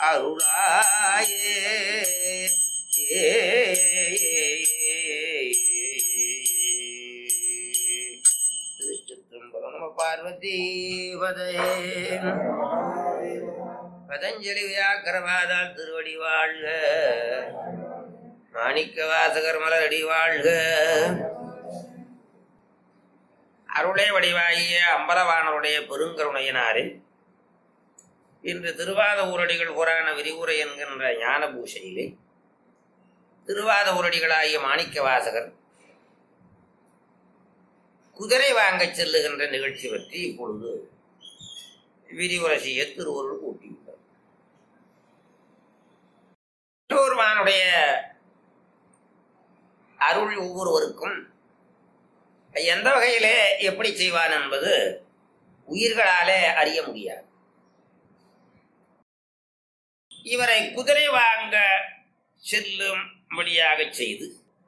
அருளாயே திருச்சிற்றம்பலம் நம பார்வதி பதையே பதஞ்சலி வியாக்கரவாதால் திருவடி வாழ்க மாணிக்க வாசகர் மலரடி வாழ்க அருளை வடிவாகிய அம்பலவானருடைய பெருங்கருணையினாரே இன்று திருவாத ஊரடிகள் புராண விரிவுரை என்கின்ற ஞான பூஷையிலே திருவாத ஊரடிகளாகிய மாணிக்க வாசகர் குதிரை வாங்கச் செல்லுகின்ற நிகழ்ச்சி பற்றி இப்பொழுது விரிவுரை செய்ய திருவருள் கூட்டியுள்ளார் திருவருமானுடைய அருள் ஒவ்வொருவருக்கும் எந்த வகையிலே எப்படி செய்வான் என்பது உயிர்களாலே அறிய முடியாது இவரை குதிரை வாங்க செல்லும்படியாக செய்து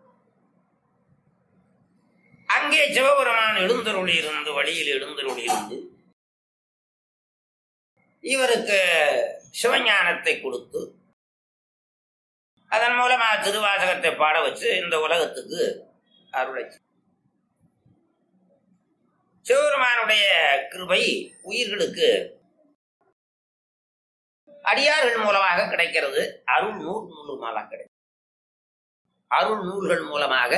அங்கே சிவபெருமான் எழுந்தருளி இருந்து வழியில் எழுந்தருளி இருந்து இவருக்கு சிவஞானத்தை கொடுத்து அதன் மூலமா திருவாசகத்தை பாட வச்சு இந்த உலகத்துக்கு அருளை சிவபெருமானுடைய கிருபை உயிர்களுக்கு அடியார்கள் மூலமாக கிடைக்கிறது அருள் நூல் மூலமாக கிடைக்கும் அருள் நூல்கள் மூலமாக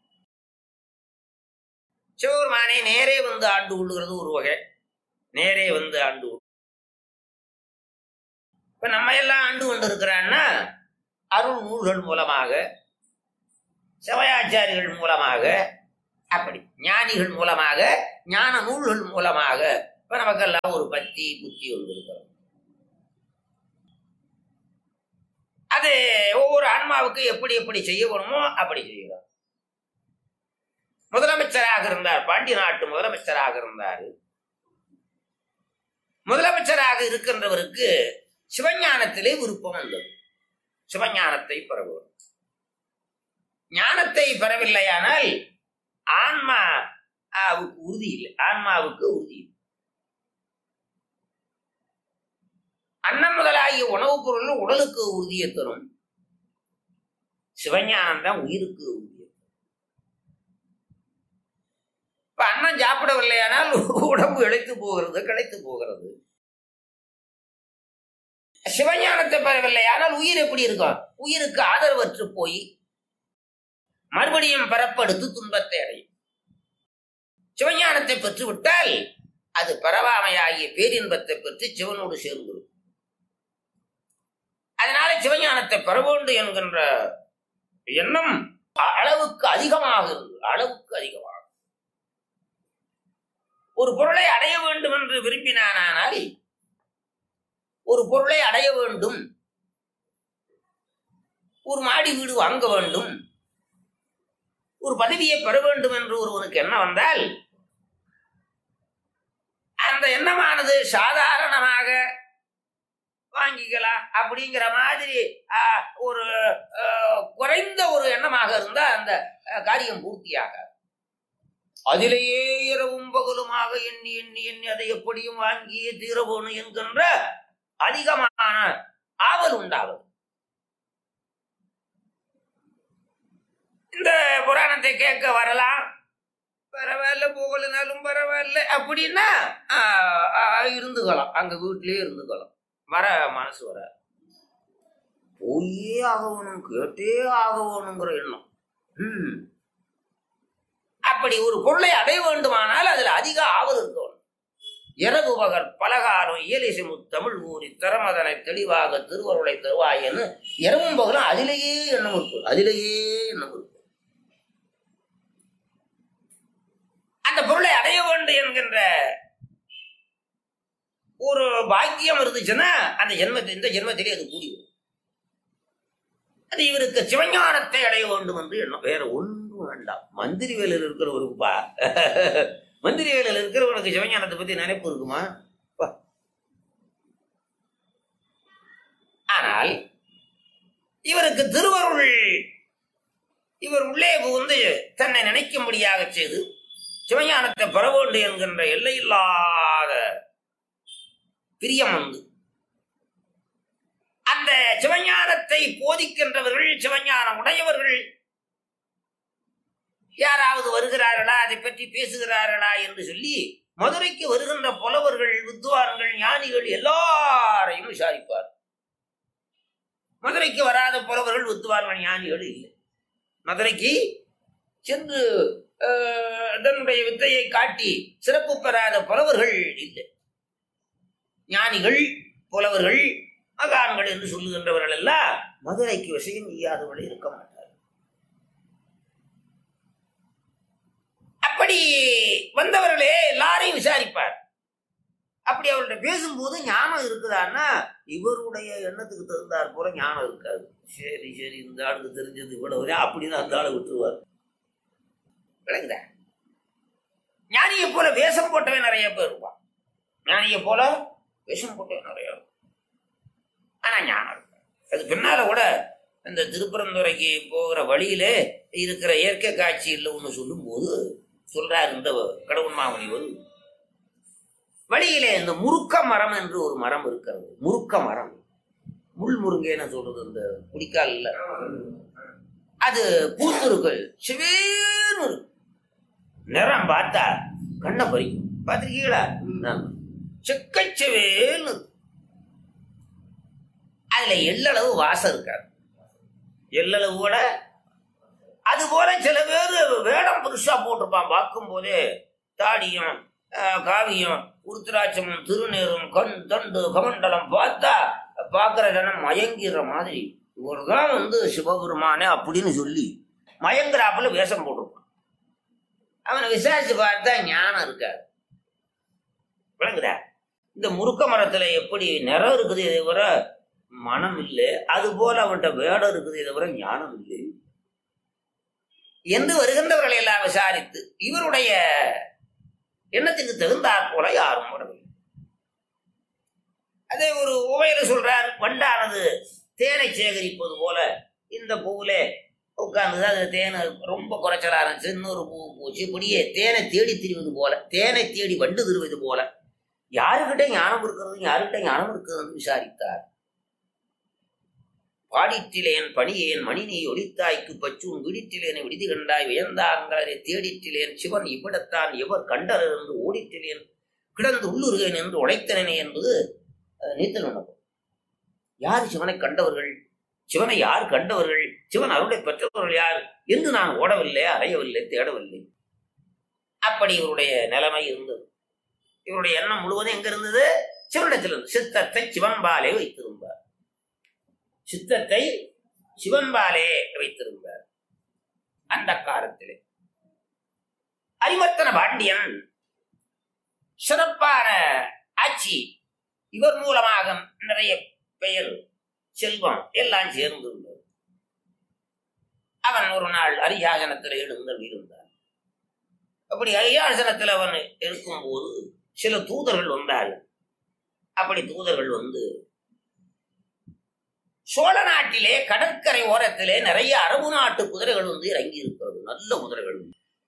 சிவபெருமானை நேரே வந்து ஆண்டு கொள்ளுகிறது ஒரு வகை நேரே வந்து ஆண்டு கொள்~ இப்ப நம்ம எல்லாம் ஆண்டு கொண்டு இருக்கிறான்னா அருள் நூல்கள் மூலமாக சிவயாச்சாரிகள் மூலமாக அப்படி ஞானிகள் மூலமாக ஞான நூல்கள் மூலமாக இப்ப நமக்கெல்லாம் ஒரு பத்தி புத்தி ஒன்று இருக்கிறோம் அது ஒவ்வொரு ஆன்மாவுக்கு எப்படி எப்படி செய்யணுமோ அப்படி செய்கிறோம் முதலமைச்சராக இருந்தார் பாண்டிய நாட்டு முதலமைச்சராக இருந்தார் முதலமைச்சராக இருக்கின்றவருக்கு சிவஞானத்திலே விருப்பம் வந்தது சிவஞானத்தை பெறவும் ஞானத்தை பெறவில்லையானால் ஆன்மா ஆவுக்கு உறுதி இல்லை ஆன்மாவுக்கு உறுதி இல்லை அன்னம் முதலாகிய உணவுப் பொருள் உடலுக்கு உறுதியை தரும் சிவஞானம் தான் உயிருக்கு உறுதியை இப்ப அன்னம் சாப்பிடவில்லையானால் உடம்பு இழைத்து போகிறது கிடைத்து போகிறது சிவஞானத்தை பெறவில்லையானால் உயிர் எப்படி இருக்கும் உயிருக்கு ஆதரவற்று போய் மறுபடியும் பரப்படுத்து துன்பத்தை அடையும் சிவஞானத்தை பெற்றுவிட்டால் அது பரவாமையாகிய பேரின்பத்தை பெற்று சிவனோடு சேர்ந்துடும் அதனால சிவஞானத்தை பெற வேண்டும் என்கின்ற எண்ணம் அளவுக்கு அதிகமாக இருந்தது அளவுக்கு அதிகமாக ஒரு பொருளை அடைய வேண்டும் என்று விரும்பினானால் ஒரு பொருளை அடைய வேண்டும் ஒரு மாடி வீடு வாங்க வேண்டும் ஒரு பதவியை பெற வேண்டும் என்று ஒருவனுக்கு எண்ணம் வந்தால் அந்த எண்ணமானது சாதாரணமாக வாங்கிக்கலாம் அப்படிங்கிற மாதிரி ஆஹ், ஒரு ஆஹ், குறைந்த ஒரு எண்ணமாக இருந்தா அந்த ஆஹ், காரியம் பூர்த்தியாக அதிலேயே இரவும் பகலுமாக எண்ணி எண்ணி எண்ணி அதை எப்படியும் வாங்கியே தீர போகணும் என்கின்ற அதிகமான ஆவல் உண்டாவது இந்த புராணத்தை கேட்க வரலாம் பரவாயில்ல போகலனாலும் பரவாயில்ல அப்படின்னா ஆஹ், ஆஹ், இருந்துக்கலாம் அங்க வீட்டிலேயே இருந்துக்கலாம் வர மனசு வர போயே ஆகணும் கேட்டே ஆகணுங்கிற எண்ணம் ம். அப்படி ஒரு பொருளை அடைய வேண்டுமானால் அதுல அதிக ஆவல் இருக்கணும் இரவு பகல் பலகாரம் இயலிசை தமிழ் ஊறி திறமதனை தெளிவாக திருவருளை தருவாயன்னு இரவும் பகலும் அதிலேயே எண்ணம் இருக்கும் அதிலேயே எண்ணம் இருக்கும் அந்த பொருளை அடைய வேண்டும் என்கின்ற ஒரு பாக்கியம் இருந்துச்சுன்னா அந்த ஜென்மத்தை இந்த ஜென்மத்திலே அது கூடி வரும் அது இவருக்கு சிவஞானத்தை அடைய வேண்டும் என்று எண்ணம் வேற ஒன்றும் வேண்டாம் மந்திரி வேலையில் இருக்கிறவருக்குப்பா மந்திரி வேலையில் இருக்கிறவனுக்கு சிவஞானத்தை பத்தி நினைப்பு இருக்குமா பா. ஆனால் இவருக்கு திருவருள் இவர் உள்ளே புகுந்து தன்னை நினைக்கும்படியாக செய்து சிவஞானத்தை பெற வேண்டும் என்கின்ற எல்லையில்லாத பிரியம் வந்து அந்த சிவஞானத்தை போதிக்கின்றவர்கள் சிவஞானம் உடையவர்கள் யாராவது வருகிறார்களா அதை பற்றி பேசுகிறார்களா என்று சொல்லி மதுரைக்கு வருகின்ற புலவர்கள் வித்வான்கள் ஞானிகள் எல்லாரையும் விசாரிப்பார் மதுரைக்கு வராத புலவர்கள் வித்வான்கள் ஞானிகள் இல்லை மதுரைக்கு சென்று அஹ், தன்னுடைய வித்தையை காட்டி சிறப்பு பெறாத புலவர்கள் இல்லை ஞானிகள் புலவர்கள் மகான்கள் என்று சொல்லுகின்றவர்கள் எல்லாம் மதுரைக்கு விஷயம் செய்யாதவர்கள் இருக்க மாட்டார் அப்படி வந்தவர்களே எல்லாரையும் விசாரிப்பார் அப்படி அவர்கிட்ட பேசும்போது ஞானம் இருக்குதான்னா இவருடைய எண்ணத்துக்கு தகுந்தாற் போல ஞானம் இருக்காது சரி சரி இந்த ஆளுக்கு தெரிஞ்சது இவ்வளவு அப்படின்னு அந்த ஆளை விட்டுருவார் விளங்குதா ஞானியை போல வேஷம் போட்டவன் நிறைய பேர் இருப்பான் ஞானியை போல வேஷம் போட்டவன் நிறைய இருப்பான். ஆனா ஞானம் இருக்கு அது பின்னால கூட இந்த திருப்பரந்துரைக்கு போகிற வழியிலே இருக்கிற இயற்கை காட்சியில் ஒன்று சொல்லும்போது சொல்றார் இந்த கடவுள் மாமுனிவர் வழியிலே இந்த முருக்க மரம் என்று ஒரு மரம் இருக்கிறது முருக்க மரம் முள் முருங்கேன்னு சொல்றது இந்த குடிக்கால்ல அது பூத்திருக்கு சிவேன்னு இருக்கு. நிறம் பார்த்தா கண்ணை பறிக்கும் பார்த்திருக்கீங்களா செக்கச்சவேன்னு இருக்கு. அதுல எள்ளளவு வாசம் இருக்காது எள்ளளவு கூட அது போல சில பேர் வேடம் புதுசா போட்டிருப்பான் பார்க்கும் போதே தாடியும் ஆஹ், காவியும் உருத்திராட்சமும் திருநீரும் கண் தண்டு கமண்டலம் பார்த்தா பார்க்கிற ஜனம் மயங்கிற மாதிரி இவர்தான் வந்து சிவபெருமானே அப்படின்னு சொல்லி மயங்குறாப்புல வேஷம் போட்டிருப்பான் அவனை விசாரிச்சு பார்த்தா ஞானம் இருக்காது விளங்குதா இந்த முருக்க மரத்துல எப்படி நிறம் இருக்குது இதை விட மனம் இல்லை அது போல அவன்கிட்ட வேடம் இருக்குது இதை விட ஞானம் இல்லை என்று வருகின்றவர்களை எல்லாம் விசாரித்து இவருடைய எண்ணத்துக்கு தகுந்தாற் போல யாரும் வரவில்லை அதே ஒரு உவையில சொல்றார் வண்டானது தேனை சேகரிப்பது போல இந்த பூவுல உட்கார்ந்து அது தேனை ரொம்ப குறைச்சலா இருந்துச்சு இன்னொரு பூ பூச்சி இப்படியே தேனை தேடி திரிவது போல தேனை தேடி வண்டு திருவது போல யாருக்கிட்ட ஞானம் இருக்கிறது யாருக்கிட்ட ஞானம் இருக்கிறது விசாரித்தார் பாடிற்றிலேன் பணியேன் மணி நீ ஒளித்தாய்க்கு பச்சும் விடிற்றிலேன் விடுதி கண்டாய் வியந்தாங்களரை தேடிற்றிலேன் சிவன் இவ்விடத்தான் எவர் கண்டனர் என்று ஓடிற்றிலேன் கிடந்து உள்ளுருகேன் என்று உழைத்தனே என்பது அஹ், நீத்தல் உணவு யார் சிவனை கண்டவர்கள் சிவனை யார் கண்டவர்கள் சிவன் அருளை பெற்றவர்கள் யார் என்று நான் ஓடவில்லை அறையவில்லை தேடவில்லை அப்படி இவருடைய நிலைமை இருந்தது இவருடைய எண்ணம் முழுவதும் எங்க இருந்தது சிவனிடத்தில் இருந்தது சித்தத்தை சிவன்பாலே வைத்திருந்தார் சித்தத்தை சிவன்பாலே வைத்திருந்தார் அந்த காலத்திலே அரிமர்த்தன பாண்டியன் சிறப்பான ஆட்சி இவர் மூலமாக நிறைய பெயர் செல்வம் எல்லாம் சேர்ந்திருந்தது அவன் ஒரு நாள் அரியாசனத்தில் எழுந்தல் இருந்தான் அப்படி அரியாசனத்தில் அவன் இருக்கும்போது சில தூதர்கள் வந்தார்கள் அப்படி தூதர்கள் வந்து சோழ நாட்டிலே கடற்கரை ஓரத்திலே நிறைய அரபு நாட்டு குதிரைகள் வந்து இறங்கி இருக்கிறது நல்ல குதிரைகள்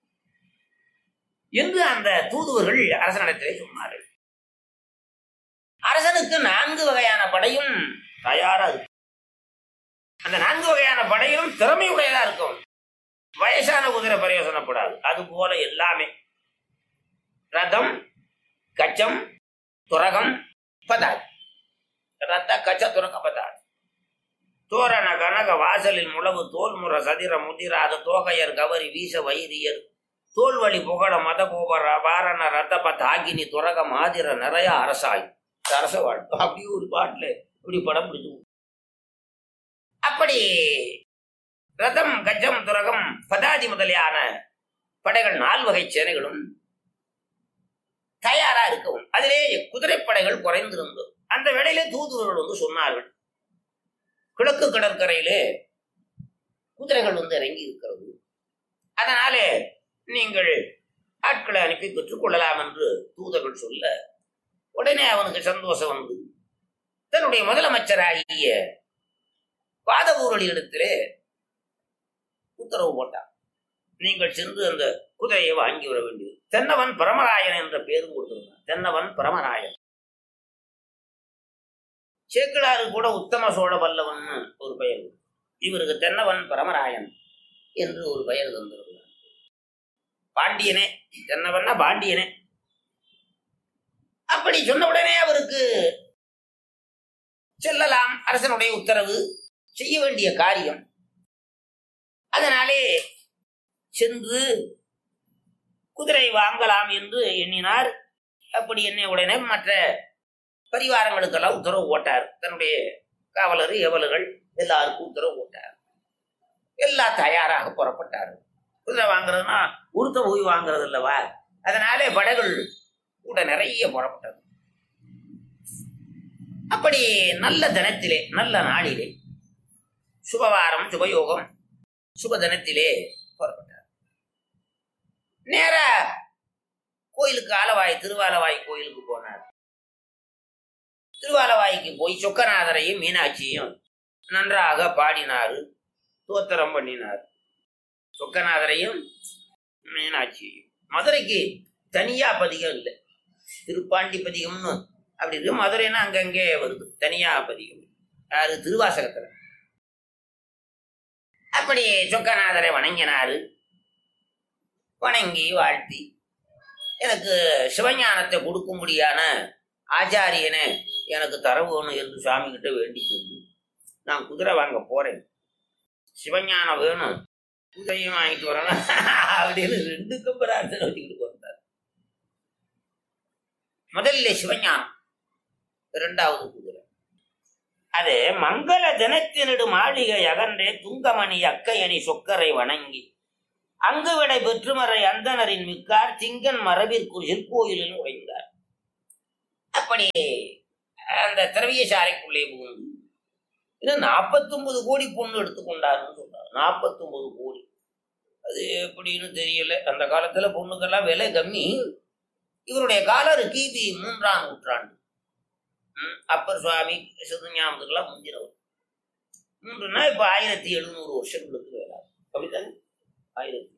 என்று அந்த தூதுவர்கள் அரசனிடத்திலே சொன்னார்கள் அரசனுக்கு நான்கு வகையான படையும் தயாரா இருக்கு அந்த நான்கு வகையான படையும் திறமையுடையதா இருக்கும் வயசான குதிரை பிரயோசனப்படாது அது போல எல்லாமே ரதம் கச்சம் துரகம் பதாது ரத்த கச்ச துரக பதாது தோரண கனக வாசலில் முழவு தோல்முற சதிர முதிராத தோகையர் கவரி வீச வைரியர் தோல்வழி புகழ மத கோபர வாரண ரத்தப தாகினி துரக மாதிர நிறைய அரசாய் அரச வாழ்க்கை அப்படி ஒரு பாட்டுல இப்படி படம் பிடிச்சு அப்படி ரதம் கஜம் துரகம் பதாதி முதலியான படைகள் நால்வகை சேனைகளும் தயாரா இருக்கவும் அதிலே குதிரைப்படைகள் குறைந்திருந்தது அந்த வேளையிலே தூதுவர்கள் வந்து சொன்னார்கள் கிழக்கு கடற்கரையிலே குதிரைகள் வந்து இறங்கி இருக்கிறது அதனாலே நீங்கள் ஆட்களை அனுப்பி பெற்றுக் கொள்ளலாம் என்று தூதர்கள் சொல்ல உடனே அவனுக்கு சந்தோஷம் வந்து தன்னுடைய முதலமைச்சராகிய பாதவூரலிடத்திலே உத்தரவு போட்டான் நீங்கள் சென்று அந்த குதிரையை வாங்கி வர வேண்டியது தென்னவன் பரமராயன் என்ற பேரும் கொடுத்திருந்தான் தென்னவன் பரமராயன் சேக்கிழாரு கூட உத்தம சோழ பல்லவன் ஒரு பெயர் இவருக்கு தென்னவன் பரமராயன் என்று ஒரு பெயர் தந்திருக்கிறார் பாண்டியனே தென்னவன்னா பாண்டியனே அப்படி சொன்ன உடனே அவருக்கு செல்லலாம் அரசனுடைய உத்தரவு செய்ய வேண்டிய காரியம் அதனாலே சென்று குதிரை வாங்கலாம் என்று எண்ணினார் அப்படி எண்ணிய உடனே மற்ற பரிவாரங்களுக்கெல்லாம் உத்தரவு ஓட்டார் தன்னுடைய காவலர் எவலர்கள் எல்லாருக்கும் உத்தரவு ஓட்டார் எல்லாம் தயாராக புறப்பட்டார் குதிரை வாங்குறதுன்னா உருத்த போய் வாங்குறது இல்லவா அதனாலே படைகள் கூட நிறைய புறப்பட்டது அப்படி நல்ல தினத்திலே நல்ல நாளிலே சுபவாரம் சுபயோகம் சுப தினத்திலே புறப்பட்டார் நேரா கோயிலுக்கு ஆலவாய் திருவாலவாய் கோயிலுக்கு போனார் திருவாலவாய்க்கு போய் சொக்கநாதரையும் மீனாட்சியும் நன்றாக பாடினாரு தோத்திரம் பண்ணினார் சொக்கநாதரையும் மீனாட்சியையும் மதுரைக்கு தனியா பதிகம் இல்லை திருப்பாண்டி பதிகம்னு அப்படி இருக்கு மதுரைன்னா அங்கங்கே வருது தனியா பதிகம் யாரு திருவாசகத்துல அப்படி சொக்கநாதரை வணங்கினாரு வணங்கி வாழ்த்தி எனக்கு சிவஞானத்தை கொடுக்கும்படியான ஆச்சாரியனை எனக்கு தர வேணும் என்று சுவாமி கிட்ட வேண்டிக் கொண்டு நான் குதிரை வாங்க போறேன் சிவஞானம் வேணும் குதிரையும் வாங்கிட்டு வரணும் அப்படின்னு ரெண்டு கம்பராசனை வச்சுக்கிட்டு போறார் முதல்ல சிவஞானம் இரண்டாவது குதிரை அது மங்கள தினத்தினிடு மாளிகை அகன்றே துங்கமணி அக்கையணி சொக்கரை வணங்கி அங்கு விடை பெற்றுமறை அந்தனரின் மிக்கார் திங்கன் மரபிற்குள் கோயிலில் உடைந்தார் அப்படி அந்த திரவியசாலைக்குள்ளே புகுந்து இது நாற்பத்தொன்பது கோடி பொண்ணு எடுத்துக்கொண்டாருன்னு சொல்றாரு நாற்பத்தொன்பது கோடி அது எப்படின்னு தெரியல அந்த காலத்துல பொண்ணுக்கெல்லாம் விலை கம்மி இவருடைய காலர் கிபி மூன்றாம் நூற்றாண்டு ம், அப்பர் சுவாமி சிவஞானத்துக்கெல்லாம் முந்தினவர் மூன்றுனா இப்ப ஆயிரத்தி எழுநூறு வருஷங்களுக்கு வேலை அப்படித்தானே ஆயிரத்தி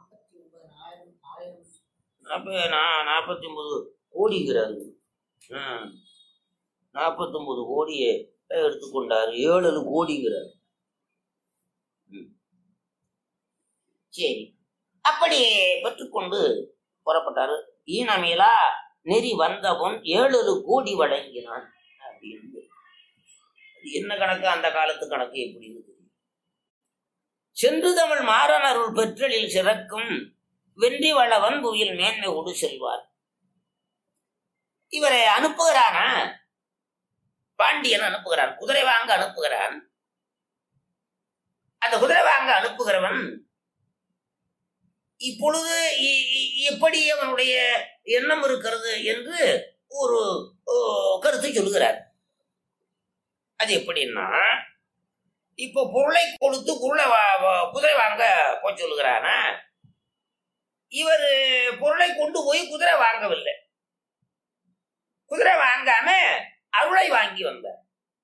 அப்ப நான் நாற்பத்தி ஒன்பது கோடிங்கிறாரு ம் நாற்பத்தொன்பது கோடியை எடுத்துக்கொண்டாரு ஏழு கோடிங்கிறாரு ம். சரி அப்படி பெற்றுக்கொண்டு புறப்பட்டாரு ஈனமேலா நெறி வந்தவன் ஏழு கோடி வழங்கினான் அப்படின்னு அது என்ன கணக்கு அந்த காலத்து கணக்கு எப்படின்னு தெரியும் சென்று தமிழ் மாறனருள் பெற்றலில் சிறக்கும் வென்றி வளவன் புவியில் மேன்மை கொடு செல்வார் இவரை அனுப்புகிறானா பாண்டியன் அனுப்புகிறான் குதிரை வாங்க அனுப்புகிறான் அந்த குதிரை வாங்க அனுப்புகிறவன் இப்பொழுது இ- இ- எப்படி அவனுடைய எண்ணம் இருக்கிறது என்று ஒரு ஓ, கருத்தை சொல்லுகிறார் அது எப்படின்னா இப்போ பொருளை கொடுத்து பொருளை வா- வா- குதிரை வாங்க போக சொல்லுகிறானா இவர் பொருளை கொண்டு போய் குதிரை வாங்கவில்லை குதிரை வாங்காம அருளை வாங்கி வந்தார்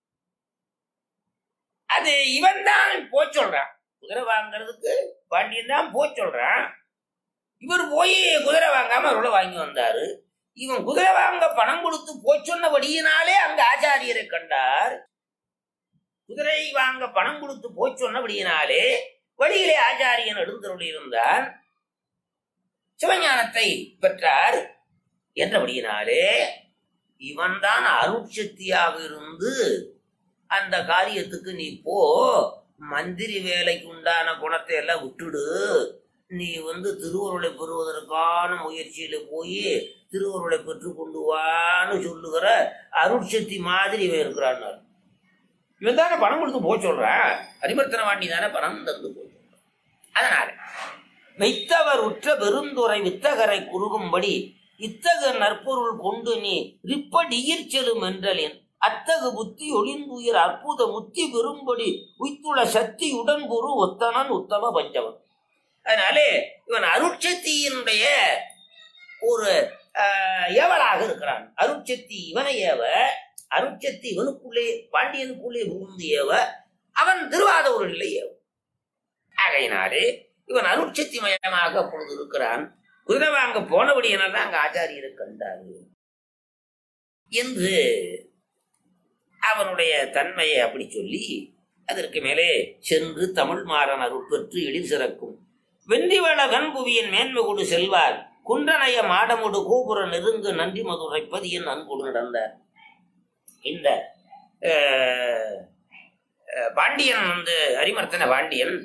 அது இவன் தான் போய் சொல்றான் குதிரை வாங்குறதுக்கு பாண்டியன் தான் போய் சொல்றான் இவர் போய் குதிரை வாங்காம அருளை வாங்கி வந்தாரு இவன் குதிரை வாங்க பணம் கொடுத்து போய் சொன்னபடியினாலே அங்க ஆச்சாரியரை கண்டார் குதிரை வாங்க பணம் கொடுத்து போய் சொன்னபடியினாலே வழியிலே ஆச்சாரியன் எழுந்தருள் இருந்தான் சிவஞானத்தை பெற்றார் என்றபடியினாலே இவன்தான் அருட்சக்தியாக இருந்து அந்த காரியத்துக்கு நீ போ மந்திரி வேலைக்கு உண்டான குணத்தை எல்லாம் விட்டுடு நீ வந்து திருவருளை பெறுவதற்கான முயற்சியில போய் திருவருளை பெற்று கொண்டு வான்னு சொல்லுகிற அருட்சக்தி மாதிரி இவன் இருக்கிறான் இவன் தானே பணம் கொடுத்து போக சொல்றான் அரிமர்த்தன வாண்டி தானே பணம் தந்து போய் சொல்றான் அதனால மெய்த்தவர் உற்ற பெருந்துரை வித்தகரை குறுகும்படி இத்தகு நற்பொருள் கொண்டு நீ ரிப்படியிற் செலும் என்றலின் அத்தகு புத்தி ஒளிந்துயிர் அற்புத முத்தி பெறும்படி உய்த்துள்ள சக்தி உடன்பொரு ஒத்தனன் உத்தம பஞ்சவன் அதனாலே இவன் அருட்சக்தியினுடைய ஒரு ஆஹ், ஏவலாக இருக்கிறான் அருட்சக்தி இவனை ஏவ அருட்சக்தி இவனுக்குள்ளே பாண்டியனுக்குள்ளே புகுந்து ஏவ அவன் திருவாதூரில் ஏவ ஆகையினாலே இவன் அருட்சக்தி மயமாக அப்பொழுது இருக்கிறான் குதிரை வாங்க போனபடியினால் தான் அங்க ஆச்சாரியரை கண்டாரு என்று அவனுடைய தன்மையை அப்படி சொல்லி அதற்கு மேலே சென்று தமிழ் மாறன் அருள் பெற்று எழில் சிறக்கும் வென்றிவள கண்புவியின் மேன்மை கொடு செல்வார் குன்றனைய மாடமுடு கோபுர நெருங்கு நன்றி மதுரைப்பது என் அன்புடு நடந்தார் இந்த அஹ், அஹ், பாண்டியன் வந்து அரிமர்த்தன பாண்டியன்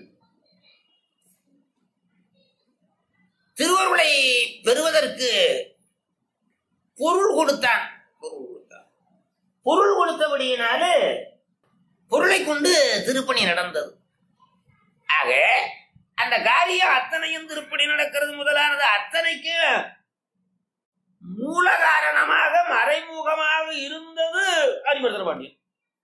திருவருளை பெறுவதற்கு பொருள் கொடுத்தான் பொருள் கொடுத்தான் பொருள் கொடுத்தபடியினாலே பொருளை கொண்டு திருப்பணி நடந்தது ஆக அந்த காரியம் அத்தனையும் திருப்பணி நடக்கிறது முதலானது அத்தனைக்கு மூல காரணமாக மறைமுகமாக இருந்தது அரிமர்தன பாண்டியன்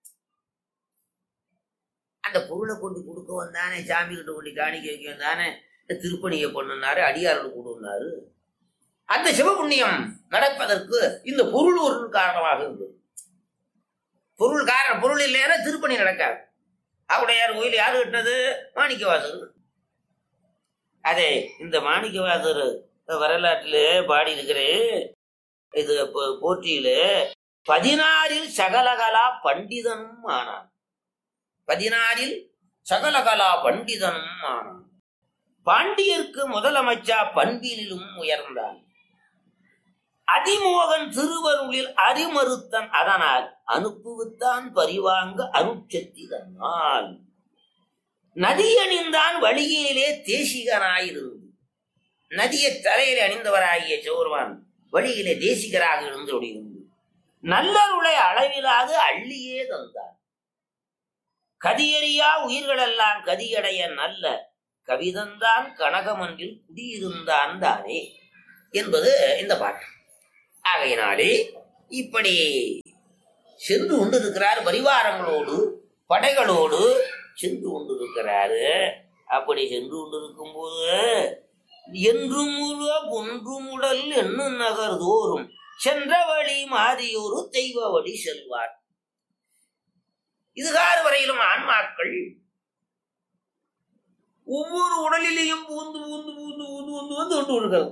அந்த பொருளை கொண்டு கொடுக்க வந்தானே சாமி கிட்ட கொண்டு காணிக்க வைக்க வந்தானே இந்த திருப்பணியை பண்ணுனாரு அடியார்களுக்கு கொடுனாரு அந்த சிவபுண்ணியம் நடப்பதற்கு இந்த பொருள் ஒரு காரணமாக இருந்தது பொருள் காரணம் பொருள் இல்லைன்னா திருப்பணி நடக்காது அவடையார் கோயில் யாரு கட்டினது மாணிக்கவாசர் அதே இந்த மாணிக்கவாசர் வரலாற்றில் பாடி இருக்கிறேன் இது போ- போற்றியில பதினாறில் சகலகலா பண்டிதனும் ஆனான் பதினாறில் சகலகலா பண்டிதனும் ஆனான் பாண்டியர்க்கு முதலமைச்சா பண்பிலும் உயர்ந்தான் அதிமோகன் திருவருளில் அறிமறுத்தன் அதனால் அனுப்புவித்தான் பரிவாங்க அருட்சக்தி தன்னால் நதியணிந்தான் வழியிலே தேசிகனாயிருந்து நதியை தலையிலே அணிந்தவராகிய சோர்வான் வழியிலே தேசிகராக இருந்து இருந்து நல்லருளை அளவிலாது அள்ளியே தந்தார் கதியறியா உயிர்களெல்லாம் கதியடைய நல்ல கவிதந்தான் கனகமன்றில் குடியிருந்தான் தானே என்பது இந்த பாட்டு ஆகையினாலே இப்படி சென்று கொண்டிருக்கிறார் பரிவாரங்களோடு படைகளோடு சென்று கொண்டிருக்கிறாரு அப்படி சென்று கொண்டிருக்கும் போது என்றும் உருவ ஒன்றும் உடல் என்னும் நகர் தோறும் சென்ற வழி மாறியொரு தெய்வ வழி செல்வார் இதுகாறு வரையிலும் ஆன்மாக்கள் ஒவ்வொரு உடலிலேயும் பூந்து பூந்து பூந்து பூந்து பூந்து வந்து கொண்டு இருக்கிறது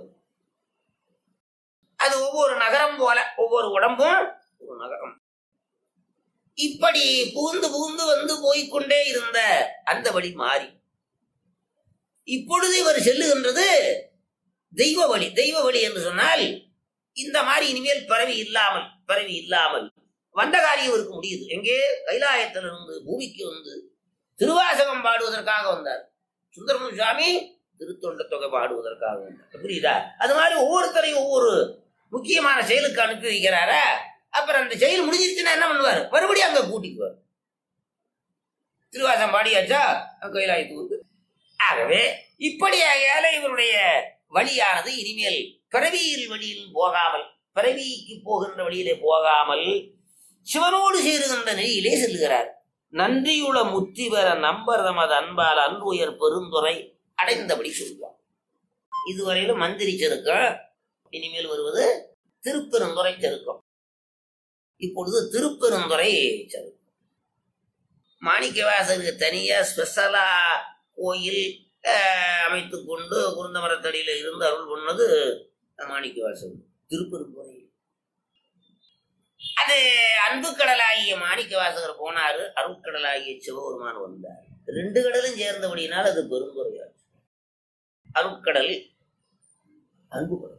அது ஒவ்வொரு நகரம் போல ஒவ்வொரு உடம்பும் ஒரு நகரம் இப்படி புகுந்து புகுந்து வந்து போய்க்கொண்டே இருந்த அந்த வழி மாறி இப்பொழுது இவர் செல்லுகின்றது தெய்வ வழி தெய்வ வழி என்று சொன்னால் இந்த மாதிரி இனிமேல் பரவி இல்லாமல் பரவி இல்லாமல் வந்த காரியம் இவருக்கு முடியுது எங்கே கைலாயத்திலிருந்து பூமிக்கு வந்து திருவாசகம் பாடுவதற்காக வந்தார் சுந்தரமு சுவாமி திருத்தொண்ட தொகை பாடுவதற்காக வந்தார் புரியுதா அது மாதிரி ஒவ்வொருத்தரையும் ஒவ்வொரு முக்கியமான செயலுக்கு அனுப்பி வைக்கிறாரா அப்புறம் அந்த செயல் முடிஞ்சிருச்சுன்னா என்ன பண்ணுவார் மறுபடியும் அங்க கூட்டிக்குவார் திருவாசம் பாடியாச்சா கைலாயத்துக்கு வந்து ஆகவே இப்படியாக இவருடைய வழியானது இனிமேல் பிறவியில் வழியில் போகாமல் பிறவிக்கு போகின்ற வழியிலே போகாமல் சிவனோடு சேருகின்ற நெறியிலே செல்லுகிறார் நன்றியுள முத்தி பெற நம்பர் தமது அன்பால் அன்புயர் பெருந்துரை அடைந்தபடி சொல்வார் இதுவரையிலும் மந்திரி செருக்கம் இனிமேல் வருவது திருப்பெருந்துறை செருக்கம் இப்பொழுது திருப்பெருந்துறை செருக்கம் மாணிக்கவாசருக்கு தனியா ஸ்பெஷலா கோயில் அஹ், அமைத்துக் கொண்டு குருந்த மரத்தடியில இருந்து அருள் பண்ணது மாணிக்கவாசர் திருப்பெருந்துறை அது அன்பு கடலாகிய மாணிக்க வாசகர் போனாரு அருட்கடலாகிய சிவபெருமான் வந்தார் ரெண்டு கடலும் சேர்ந்தபடியினால் அது பெருந்துறையாச்சு அருட்கடல் அன்பு கடல்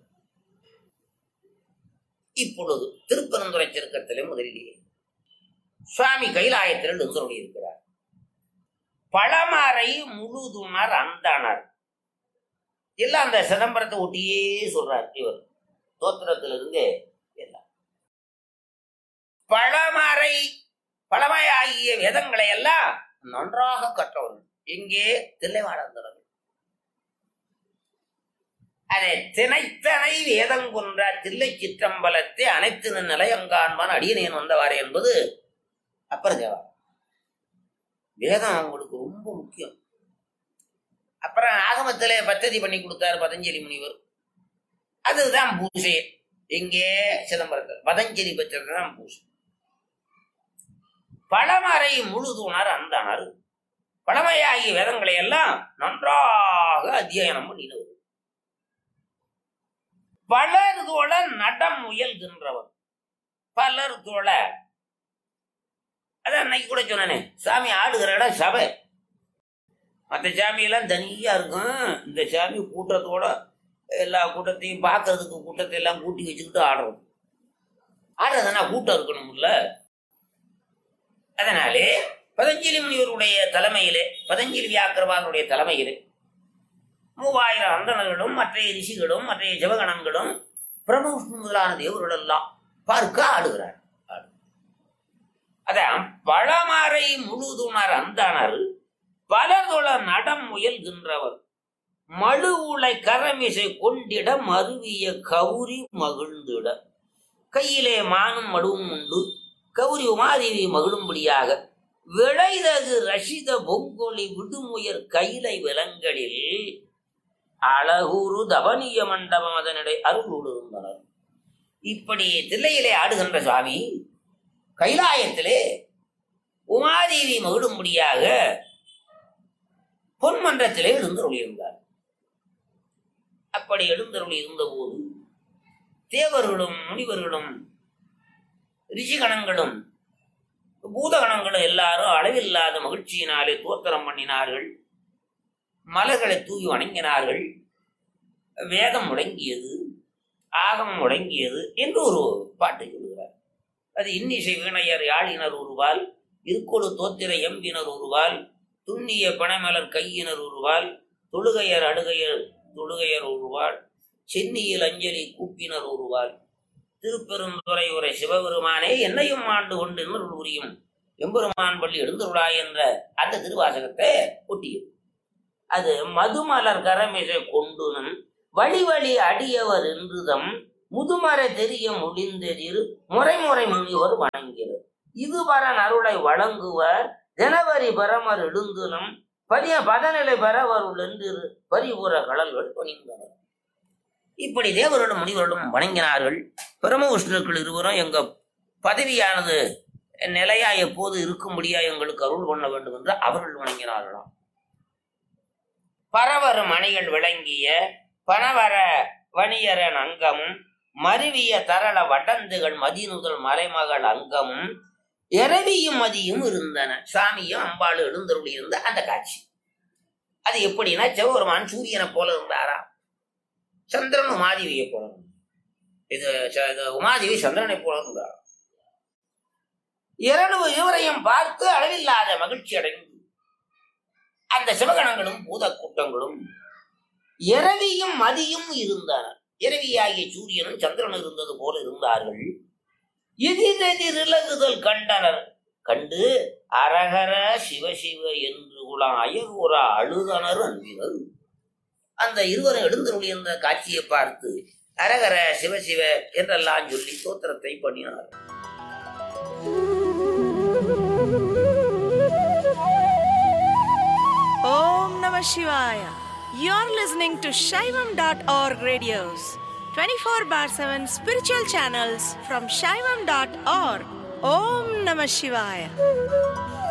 இப்பொழுது திருப்பெருந்துறை திருக்கத்திலே முதலிலேயே சுவாமி கைலாயத்தில் எழுந்தருளி இருக்கிறார் பழமறை முழுதுணர் அந்தனர் எல்லாம் அந்த சிதம்பரத்தை ஒட்டியே சொல்றார் இவர் தோத்திரத்திலிருந்து எல்லாம் பழமறை பழமையாகிய வேதங்களை எல்லாம் நன்றாக கற்றவர்கள் எங்கே தில்லைவாழந்தவர்கள் அதை திணைத்தனை வேதம் கொன்ற தில்லை சிற்றம்பலத்தை அனைத்து நிலையங்கான்பான் அடியனேன் வந்தவாறு என்பது அப்புறம் தேவா வேதம் அவங்களுக்கு ரொம்ப முக்கியம் அப்புறம் ஆகமத்திலே பத்ததி பண்ணி கொடுத்தாரு பதஞ்சலி முனிவர் அதுதான் பூசை எங்கே சிதம்பரத்தில் பதஞ்சலி பெற்றதுதான் பூசை பழமறை முழுதுணர் அந்தனர் பழமையாகிய வேதங்களை எல்லாம் நன்றாக அத்தியனம் பண்ணினவர் பலர் தோழ நடம் முயல்கின்றவர் பலர் தோழ அன்னைக்கு கூட சொன்னேனே சாமி ஆடுகிற இடம் சபை மற்ற சாமியெல்லாம் தனியா இருக்கும் இந்த சாமி கூட்டத்தோட எல்லா கூட்டத்தையும் பார்க்கறதுக்கு கூட்டத்தை எல்லாம் கூட்டி வச்சுக்கிட்டு ஆடுறோம் ஆடுறதுனா கூட்டம் இருக்கணும்ல அதனாலே பதஞ்சலி முனிவருடைய தலைமையிலே பதஞ்சலி வியாக்கிரவாதனுடைய தலைமையிலே மூவாயிரம் அந்தணர்களும் மற்றைய ரிஷிகளும் மற்றைய சிவகணங்களும் பிரம்மவிஷ்ணு முதலான தேவர்கள் எல்லாம் பார்க்க ஆடுகிறார் ஆடு. அதான் பழமறை முழுதுணர் அந்தணர் பலதொழ நடம் முயல்கின்றவர் மழு உலை கரமிசை கொண்டிட மருவிய கௌரி மகிழ்ந்திட கையிலே மானும் மடுவும் உண்டு கௌரி உமாதேவி மகிழும்படியாக விளைதகு ரஷித பொங்கொலி விடுமுயர் கைலை விலங்களில் அழகுரு தவனிய மண்டபம் அதனிடை அருள் இருந்தனர் இப்படி தில்லையிலே ஆடுகின்ற சுவாமி கைலாயத்திலே உமாதேவி மகிழும்படியாக பொன்மன்றத்திலே எழுந்தருளி இருந்தார் அப்படி எழுந்தருளி இருந்தபோது தேவர்களும் முனிவர்களும் ரிஷிகணங்களும் பூதகணங்களும் எல்லாரும் அளவில்லாத மகிழ்ச்சியினாலே தோத்திரம் பண்ணினார்கள் மலர்களை தூவி வணங்கினார்கள் வேதம் முடங்கியது ஆகமம் முடங்கியது என்று ஒரு பாட்டு சொல்கிறார் அது இன்னிசை வீணையர் யாழினர் ஒருவால் இருக்கொடு தோத்திர எம்பினர் ஒருவால் துண்ணிய பனைமலர் கையினர் ஒருவால் தொழுகையர் அடுகையர் தொழுகையர் ஒருவாள் சென்னியில் அஞ்சலி கூப்பினர் ஒருவாள் திருப்பெருந்துறை உரை சிவபெருமானே என்னையும் ஆண்டு கொண்டு இன்னொரு உரியும் எம்பெருமான் பள்ளி எழுந்துருளாய் என்ற அந்த திருவாசகத்தை ஒட்டியது அது மதுமலர் கரமிசை கொண்டுனும் வழி வழி அடியவர் என்றுதம் முதுமர தெரிய முடிந்தெதிர் முறைமுறை முனிவர் வணங்கிறது இதுவரன் அருளை வழங்குவர் ஜனவரி பரமர் எழுந்துனம் பரிய பதநிலை பெறவருள் என்று பரிபுற கடல்கள் பணிந்தனர் இப்படி தேவர்களும் முனிவர்களும் வணங்கினார்கள் பிரம விஷ்ணுக்கள் இருவரும் எங்க பதவியானது நிலையா எப்போது இருக்கும்படியா எங்களுக்கு அருள் பண்ண வேண்டும் என்று அவர்கள் வணங்கினார்களாம் பரவரும் அணிகள் விளங்கிய பணவர வணியரன் அங்கமும் மருவிய தரள வடந்துகள் மதிநுதல் மலைமகள் அங்கமும் இரவியும் மதியும் இருந்தன சாமியும் அம்பாள் எழுந்தருளி இருந்த அந்த காட்சி அது எப்படின்னா சிவபெருமான் சூரியனை போல இருந்தாரா சந்திரன் உமாதேவியை போல இருந்தார். இது ச- இது உமாதேவி சந்திரனை போல இருந்தார் இரண்டு இருவரையும் பார்த்து அளவில்லாத மகிழ்ச்சி அடைந்து அந்த சிவகணங்களும் பூத கூட்டங்களும் இரவியும் மதியும் இருந்தனர் இரவியாகிய சூரியனும் சந்திரனும் இருந்தது போல இருந்தார்கள் எதிரெதிர் இலகுதல் கண்டனர் கண்டு அரகர சிவசிவ என்று குலாம் அயர்வுற அழுதனர் அன்பினர் அந்த இருவரும் எழுந்தருடைய அந்த காட்சியை பார்த்து அரகர சிவசிவ என்றெல்லாம் சொல்லி தோத்திரத்தை பண்ணினார் Om Namah Shivaya. You're listening to Shaivam.org radios, 24 bar 7 spiritual channels from Shaivam.org. Om Namah Shivaya.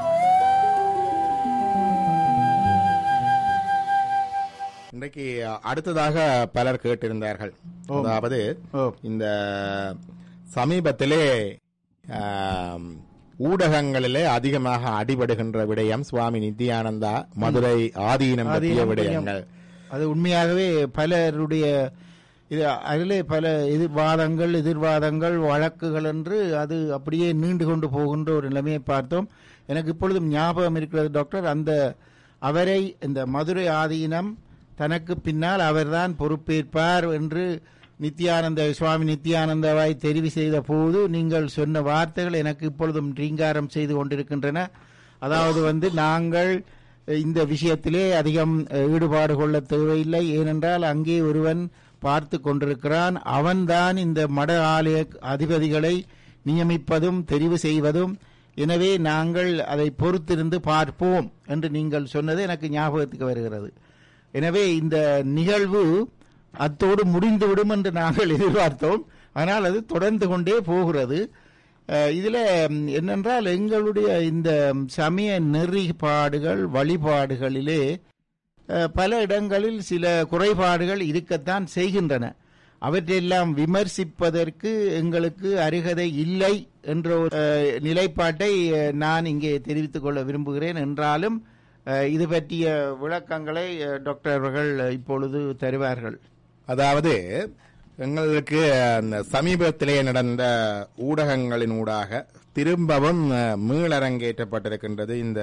இன்றைக்கு அடுத்ததாக பலர் கேட்டிருந்தார்கள் ஓ. அதாவது ஓ இந்த சமீபத்திலே ஆம், ஊடகங்களிலே அதிகமாக அடிபடுகின்ற விடயம் சுவாமி நித்யானந்தா மதுரை ஆதீனம் பற்றிய ஆதீனம் விடயங்கள் அது உண்மையாகவே பலருடைய இது அதிலே பல எதிர்வாதங்கள் எதிர்வாதங்கள் வழக்குகள் என்று அது அப்படியே நீண்டு கொண்டு போகின்ற ஒரு நிலைமையை பார்த்தோம் எனக்கு இப்பொழுதும் ஞாபகம் இருக்கிறது டாக்டர் அந்த அவரை இந்த மதுரை ஆதீனம் தனக்கு பின்னால் அவர்தான் பொறுப்பேற்பார் என்று நித்யானந்த சுவாமி நித்யானந்தாவாய் தெரிவு செய்த போது நீங்கள் சொன்ன வார்த்தைகள் எனக்கு இப்பொழுதும் ரீங்காரம் செய்து கொண்டிருக்கின்றன அதாவது வந்து நாங்கள் இந்த விஷயத்திலே அதிகம் அஹ், ஈடுபாடு கொள்ள தேவையில்லை ஏனென்றால் அங்கே ஒருவன் பார்த்து கொண்டிருக்கிறான் அவன்தான் இந்த மட ஆலய அதிபதிகளை நியமிப்பதும் தெரிவு செய்வதும் எனவே நாங்கள் அதை பொறுத்திருந்து பார்ப்போம் என்று நீங்கள் சொன்னது எனக்கு ஞாபகத்துக்கு வருகிறது எனவே இந்த நிகழ்வு அத்தோடு முடிந்துவிடும் என்று நாங்கள் எதிர்பார்த்தோம் ஆனால் அது தொடர்ந்து கொண்டே போகிறது அஹ், இதுல ம், என்னென்றால் எங்களுடைய இந்த சமய நெறிபாடுகள் வழிபாடுகளிலே அஹ், பல இடங்களில் சில குறைபாடுகள் இருக்கத்தான் செய்கின்றன அவற்றையெல்லாம் விமர்சிப்பதற்கு எங்களுக்கு அருகதை இல்லை என்ற ஒரு, அஹ், நிலைப்பாட்டை அஹ், நான் இங்கே தெரிவித்துக் கொள்ள விரும்புகிறேன் என்றாலும் அஹ், இது பற்றிய விளக்கங்களை அஹ், டாக்டர் அவர்கள் இப்பொழுது தருவார்கள் அதாவது எங்களுக்கு அந்த சமீபத்திலே நடந்த ஊடகங்களின் ஊடாக திரும்பவும் அஹ், மீளரங்கேற்றப்பட்டிருக்கின்றது இந்த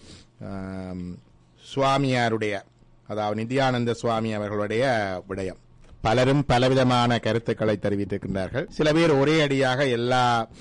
ஆம், சுவாமியாருடைய அதாவது நித்யானந்த சுவாமி அவர்களுடைய விடயம் பலரும் பலவிதமான கருத்துக்களை தெரிவித்திருக்கின்றார்கள் சில பேர் ஒரே அடியாக எல்லா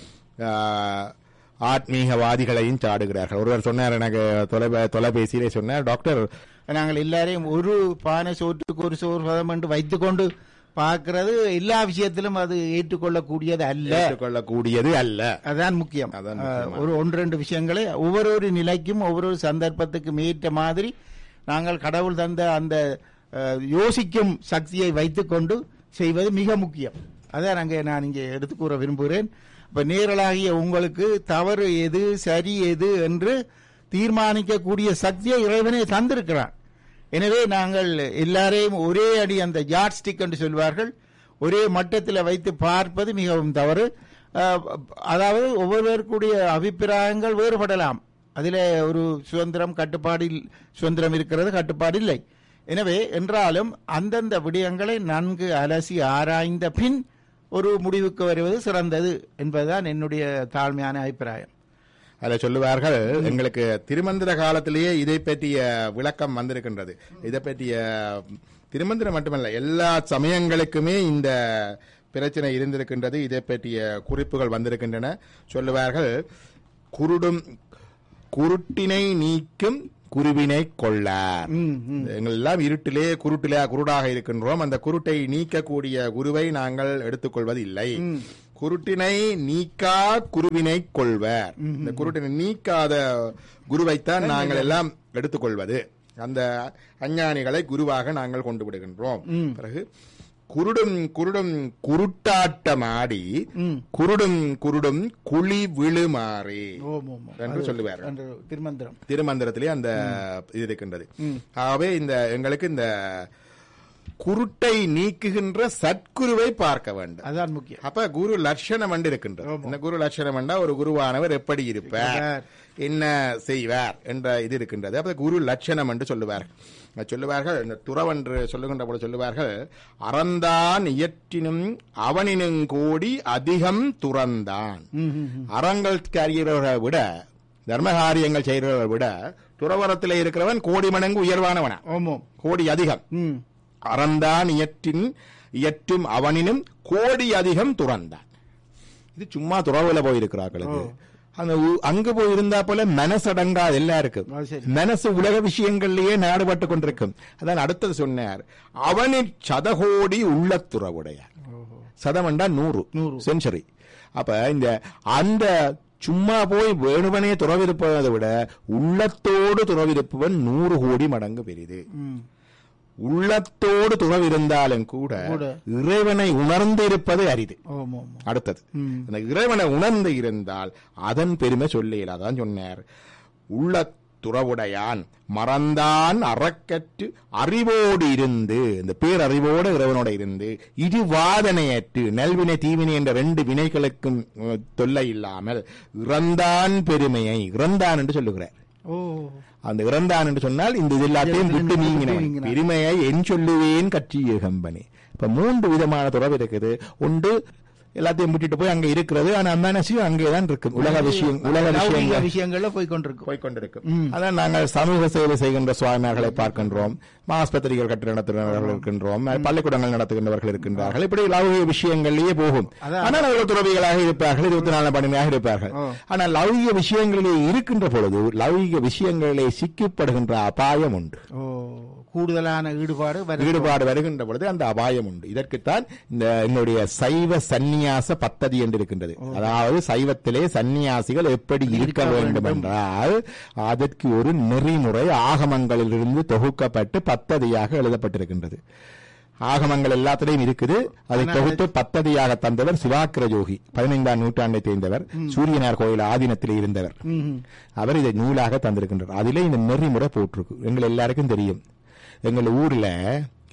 ஆஹ், ஆத்மீகவாதிகளையும் சாடுகிறார்கள் ஒருவர் சொன்னார் எனக்கு தொலைபே- தொலைபேசியிலே சொன்னார் டாக்டர் நாங்கள் எல்லாரையும் ஒரு பானை சோற்றுக்கு ஒரு சோறு பதம் என்று வைத்துக்கொண்டு பார்க்கிறது எல்லா விஷயத்திலும் அது ஏற்றுக்கொள்ளக்கூடியது அல்ல ஏற்றுக்கொள்ளக்கூடியது அல்ல அதான் முக்கியம் அதான் அஹ், முக்கியமான. ஒரு ஒன்று ரெண்டு விஷயங்களை ஒவ்வொரு நிலைக்கும் ஒவ்வொரு சந்தர்ப்பத்துக்கும் ஏற்ற மாதிரி நாங்கள் கடவுள் தந்த அந்த அஹ், யோசிக்கும் சக்தியை வைத்துக்கொண்டு செய்வது மிக முக்கியம் அதான் அங்கே நான் இங்கே எடுத்து கூற விரும்புகிறேன் இப்ப நேரலாகிய உங்களுக்கு தவறு எது சரி எது என்று தீர்மானிக்கக்கூடிய சக்தியை இறைவனே தந்திருக்கிறான் எனவே நாங்கள் எல்லாரையும் ஒரே அடி அந்த ஜாட் ஸ்டிக் என்று சொல்வார்கள் ஒரே மட்டத்தில் வைத்து பார்ப்பது மிகவும் தவறு அஹ், அதாவது ஒவ்வொருவருக்குடைய அபிப்பிராயங்கள் வேறுபடலாம் அதில் ஒரு சுதந்திரம் கட்டுப்பாடில் சுதந்திரம் இருக்கிறது கட்டுப்பாடு இல்லை எனவே என்றாலும் அந்தந்த விடயங்களை நன்கு அலசி ஆராய்ந்த பின் ஒரு முடிவுக்கு வருவது சிறந்தது என்பதுதான் என்னுடைய தாழ்மையான அபிப்பிராயம் அதில் சொல்லுவார்கள் எங்களுக்கு திருமந்திர காலத்திலேயே இதை பற்றிய விளக்கம் வந்திருக்கின்றது இதை பற்றிய திருமந்திரம் மட்டுமல்ல எல்லா சமயங்களுக்குமே இந்த பிரச்சனை இருந்திருக்கின்றது இதை பற்றிய குறிப்புகள் வந்திருக்கின்றன சொல்லுவார்கள் குருடும் குருட்டினை நீக்கும் குருவினை கொள்ளார் ம், ம். எங்கள் எல்லாம் இருட்டிலே குருட்டிலே குருடாக இருக்கின்றோம் அந்த குருட்டை நீக்கக்கூடிய குருவை நாங்கள் எடுத்துக்கொள்வது இல்லை குருட்டினை நீக்கா குருவினை கொள்வர் இந்த குருட்டினை நீக்காத குருவைத்தான் நாங்கள் எல்லாம் எடுத்துக்கொள்வது அந்த அஞ்ஞானிகளை குருவாக நாங்கள் கொண்டு விடுகின்றோம் பிறகு குருடும் குருடும் குருட்டாட்டமாடி குருடும் குருடும் குழி விழுமாறே ஓம் ஓம் ஓம். என்று சொல்லுவார் என்று திருமந்திரம் திருமந்திரத்திலே அந்த இது இருக்கின்றது ஆகவே இந்த எங்களுக்கு இந்த குருட்டை நீக்குகின்ற சத்குருவை பார்க்க வேண்டும் அதான் முக்கியம் அப்ப குரு லட்சணம் என்று இருக்கின்றது இந்த குரு லட்சணம் என்றா ஒரு குருவானவர் எப்படி இருப்பார் என்ன செய்வார் என்ற இது இருக்கின்றது அப்ப குரு லட்சணம் என்று சொல்லுவார் சொல்லுவார்கள் இந்த துறவென்று சொல்லுகின்ற போது சொல்லுவார்கள் அறந்தான் இயற்றினும் அவனினும் கோடி அதிகம் துறந்தான் அறங்கள் அறிகிறவர்களை விட தர்ம காரியங்கள் செய்கிறவர்களை விட துறவரத்தில் இருக்கிறவன் கோடி மடங்கு உயர்வானவனா ஓம் ஓம் கோடி அதிகம் ம் அறந்தான் இயற்றின் இயற்றும் அவனினும் கோடி அதிகம் துறந்தான் இது சும்மா துறவுல போயிருக்கிறார்களுக்கு அந்த உ- அங்க போய் இருந்தா போல மனசடங்கா எல்லாம் இருக்கு அது சரி. மனசு உலக விஷயங்கள்லயே நாடுபட்டு கொண்டிருக்கும் அதான் அடுத்தது சொன்னார் அவனில் சதகோடி உள்ளத்துறவுடையார் சதமண்டா நூறு நூறு. செஞ்சுரி அப்ப இந்த அந்த சும்மா போய் வேணுவனே துறவிருப்பதை விட உள்ளத்தோடு துறவிருப்பவன் நூறு கோடி மடங்கு பெரிது ம் உள்ளத்தோடு துறவிருந்தாலும் கூட கூட. இறைவனை உணர்ந்து இருப்பது அரிது ஓம் ஓம் அடுத்தது அந்த இறைவனை உணர்ந்து இருந்தால் அதன் பெருமை சொல்ல அதான் சொன்னார் உள்ள துறவுடையான் மறந்தான் அறக்கற்று அறிவோடு இருந்து இந்த பேரறிவோடு இறைவனோட இருந்து இரு வாதனையற்று நல்வினை தீவினை என்ற ரெண்டு வினைகளுக்கும் அஹ், தொல்லை இல்லாமல் இறந்தான் பெருமையை இறந்தான் என்று சொல்லுகிறார் ஓ அந்த இறந்தான் என்று சொன்னால் இந்த இது எல்லாத்தையும் விட்டு நீங்கினவன் நீங்கினான். பெருமையை என் சொல்லுவேன் கற்றிய கம்பெனி இப்ப மூன்று விதமான துறவு இருக்குது ஒன்று எல்லாத்தையும் விட்டுட்டு போய் அங்க இருக்கிறது ஆனா மனசு அங்கேதான் இருக்கு உலக விஷயம் உலக லௌகிக விஷயங்கள் விஷயங்கள்ல போய் கொண்டிருக்கும் போய்கொண்டிருக்கும் அதான் நாங்கள் சமூக சேவை செய்கின்ற சுவாமியார்களை பார்க்கின்றோம் ஆஸ்பத்திரிகள் கட்டி நடத்துகிறவர்கள் இருக்கின்றோம் பள்ளிக்கூடங்கள் நடத்துகின்றவர்கள் இருக்கின்றார்கள் இப்படி லௌகிக விஷயங்களிலேயே போகும் அதான். ஆனால் அவர்கள் துறவிகளாக இருப்பார்கள் இருபத்தி நாலு மணி நேரம் இருப்பார்கள் ஓ. ஆனால் லௌகிக விஷயங்களிலே இருக்கின்ற பொழுது லௌகிக விஷயங்களிலே சிக்கப்படுகின்ற அபாயம் உண்டு ஓ கூடுதலான ஈடுபாடு வரும். ஈடுபாடு வருகின்ற பொழுது அந்த அபாயம் உண்டு இதற்குத்தான் இந்த என்னுடைய சைவ சந்நியாச பத்ததி என்று இருக்கின்றது அதாவது சைவத்திலே சந்நியாசிகள் எப்படி இருக்க வேண்டும் என்றால் அதற்கு ஒரு நெறிமுறை ஆகமங்களிலிருந்து தொகுக்கப்பட்டு பத்ததியாக எழுதப்பட்டிருக்கின்றது ஆகமங்கள் எல்லாத்திலையும் இருக்குது அதை தொகுத்து பத்ததியாக தந்தவர் சிவாக்கிர ஜோகி பதினைந்தாம் நூற்றாண்டை தேர்ந்தவர் சூரியனார் கோயில் ஆதீனத்திலே இருந்தவர் ம்ஹும். அவர் இதை நூலாக தந்திருக்கின்றார் அதிலே இந்த நெறிமுறை போட்டிருக்கு எங்கள் எல்லாருக்கும் தெரியும் எங்கள் ஊர்ல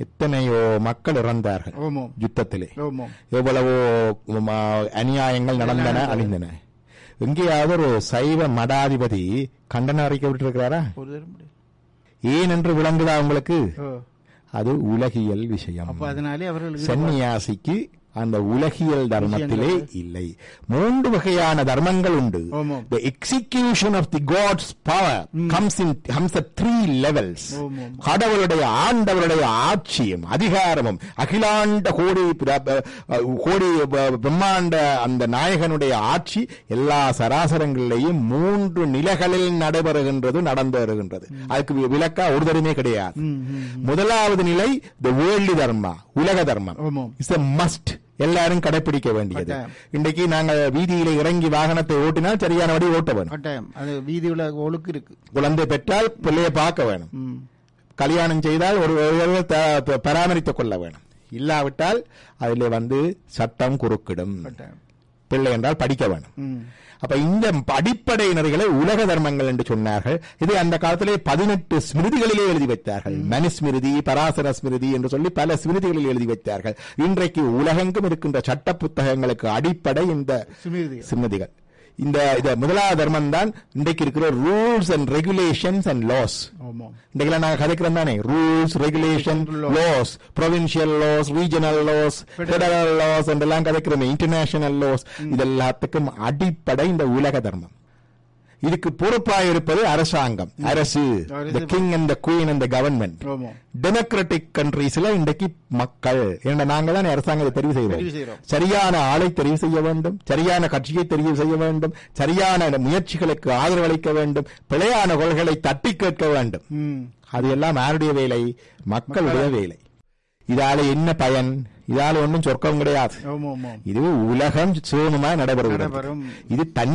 எத்தனையோ மக்கள் இறந்தார்கள் ஓமோம் யுத்தத்திலே ஓமோம் எவ்வளவோ உம், ஆ, அநியாயங்கள் நடந்தன அழிந்தன எங்கேயாவது ஒரு சைவ மடாதிபதி கண்டன அறிக்கை விட்டிருக்கிறாரா ஒரு தரம் முடியாது. ஏன் என்று விளங்குதா உங்களுக்கு ஓ அது உலகியல் விஷயம் அப்ப அதனாலே அவர்கள் ஈடுபாடு- சன்னியாசிக்கு அந்த உலகியல் தர்மத்திலே இல்லை மூன்று வகையான தர்மங்கள் உண்டு ஆமாம். the execution of the god's power comes in comes at three levels ஆமாம். கடவுளுடைய ஆண்டவருடைய ஆட்சியும் அதிகாரமும் அகிலாண்ட கோடி பிர- ப- கோடி ப- பிரம்மாண்ட அந்த நாயகனுடைய ஆட்சி எல்லா சராசரங்களிலேயும் மூன்று நிலைகளில் நடைபெறுகின்றது நடந்து வருகின்றது அதுக்கு வி- விலக்கா ஒரு தருமே கிடையாது ம், ம். முதலாவது நிலை த வேர்ல்டு தர்மா உலக தர்மம் ஆமாம். இட்ஸ் a மஸ்ட் எல்லாரும் கடைபிடிக்க வேண்டியது கட்டாயம். இன்றைக்கு நாங்கள் வீதியில இறங்கி வாகனத்தை ஓட்டினால் சரியானபடி ஓட்ட வேணும் கட்டாயம் அது வீதியுள்ள ஒழுக்கு இருக்கு குழந்தை பெற்றால் பிள்ளையை பார்க்க வேணும் ம். கல்யாணம் செய்தால் ஒரு ஒருவர் த- த- பராமரித்துக் கொள்ள வேணும் இல்லாவிட்டால் அதிலே வந்து சட்டம் குறுக்கிடும் கட்டாயம் பிள்ளை என்றால் படிக்க வேணும் ம். அப்ப இந்த அடிப்படை நெறிகளை உலக தர்மங்கள் என்று சொன்னார்கள் இது அந்த காலத்திலே பதினெட்டு ஸ்மிருதிகளிலே எழுதி வைத்தார்கள் மனுஸ்மிருதி பராசர ஸ்மிருதி என்று சொல்லி பல ஸ்மிருதிகளில் எழுதி வைத்தார்கள் இன்றைக்கு உலகெங்கும் இருக்கின்ற சட்ட புத்தகங்களுக்கு அடிப்படை இந்த சுமிருதி ஸ்மிருதிகள் இந்த இந்த முதலாவது தர்மம் தான் இன்றைக்கு இருக்கிற rules and regulations and laws ஆமாம் இன்றைக்கு நாங்க கதைக்கிறோம் தானே rules regulation laws provincial laws regional laws federal laws என்றெல்லாம் கதைக்கிறோமே இன்டர்நேஷனல் லாஸ் இதெல்லாத்துக்கும் அடிப்படை இந்த உலக தர்மம் இதுக்கு பொறுப்பாக இருப்பது அரசாங்கம் அரசு அரசு. the king and the queen and the government ஆமாம் டெமோக்ராட்டிக் கண்ட்ரீஸ்ல இன்றைக்கு மக்கள் ஏன்னா நாங்க தான் அரசாங்கத்தை தெரிவு தெரிவு செய்வோம் செய்கிறோம். சரியான ஆளை தெரிவு செய்ய வேண்டும் சரியான கட்சியை தெரிவு செய்ய வேண்டும் சரியான முயற்சிகளுக்கு ஆதரவு அளிக்க வேண்டும் பிழையான கொள்கைகளை தட்டி கேட்க வேண்டும் ம். அது எல்லாம் யாருடைய வேலை மக்களுடைய வேலை இதால என்ன பயன் இதால ஒன்றும் சொர்க்கம் கிடையாது ஆமாம் ஆமாம் இது உலகம் சுகமா நடைபெறுகிறது நடைபெறும். இது தனி